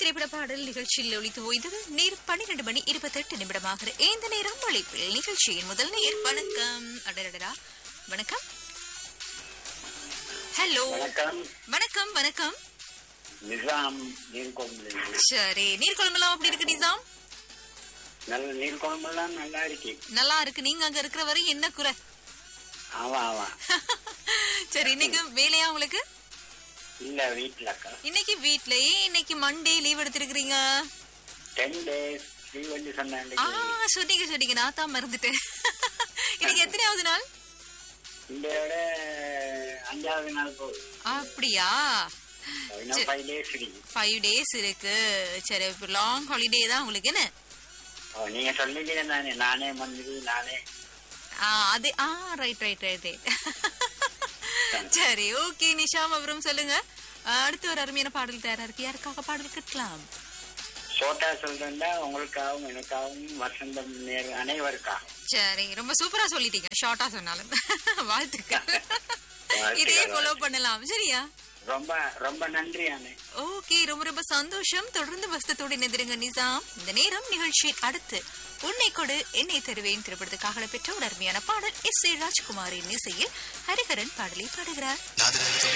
திரைப்பட பாடல் நிகழ்ச்சியில் ஒழித்து ஓய்ந்தது நேர் பன்னிரண்டு மணி இருபத்தெட்டு நிமிடமாகிற இந்த நேரம் அழைப்பில் நிகழ்ச்சியின் முதல் நேர் வணக்கம் அடடடா வணக்கம் ஹலோ வணக்கம் வணக்கம் வணக்கம் நிசாம் நீர்கொழும்பு சரி நீர்க்குழம்பெல்லாம் அப்படி இருக்கு நிசாம் நல்ல நீர்கொழும்பெல்லாம் நல்லா இருக்கு நல்லா இருக்கு நீங்க அங்க இருக்கிற வரை என்ன குறை ஆமா ஆமா சரி இன்னைக்கு வேலையா உங்களுக்கு இல்ல வீட்டுல அக்கா இன்னைக்கு வீட்லயே இன்னைக்கு மண்டே லீவ் எடுத்திருக்கிறீங்க டென் டேஸ் லீவ் வந்து சொன்னேன் ஆ சொன்னீங்க சொன்னீங்க நான் தான் மறந்துட்டேன் இன்னைக்கு எத்தனையாவது நாள் இந்த விட அஞ்சாவது நாள் போகுது அப்படியா இன்னும் ஃபைவ் டேஸ் இருக்கு ஃபைவ் டேஸ் இருக்கு சரி லாங் ஹாலிடே தான் உங்களுக்கு என்ன ஓ, நீங்க சொல்லிட்டீங்க தானே நானே மந்திரி நானே ஆ அது ஆ ரைட் ரைட் ரைட் சரி ஓகே நிஷாம் அவரும் சொல்லுங்க அடுத்து ஒரு அருமையான பாடல் தயாரா இருக்கு யாருக்காக பாடல் கேட்கலாம் சோட்டா சொல்றேன்டா உங்களுக்காகவும் எனக்காகவும் வசந்தம் நேர் அனைவருக்காகவும் சரி ரொம்ப சூப்பரா சொல்லிட்டீங்க ஷார்ட்டா சொன்னாலும் வாழ்த்துக்கள் வாழ்த்துக்கள், இதே ஃபாலோ பண்ணலாம் சரியா ரொம்ப ரொம்ப நன்றி அண்ணே ஓகே ரொம்ப ரொம்ப சந்தோஷம் தொடர்ந்து வசத்தோடு இணைந்திருங்க நிசாம் இந்த நேரம் நிகழ்ச்சியின் அடுத்து உன்னை கொடு என்னை தருவேன் திரைப்படத்துக்காக பெற்ற ஒரு அருமையான பாடல் எஸ் ஏ ராஜ்குமாரின் இசையில் ஹரிஹரன் பாடலை பாடுகிறார் நாதிரத்தும்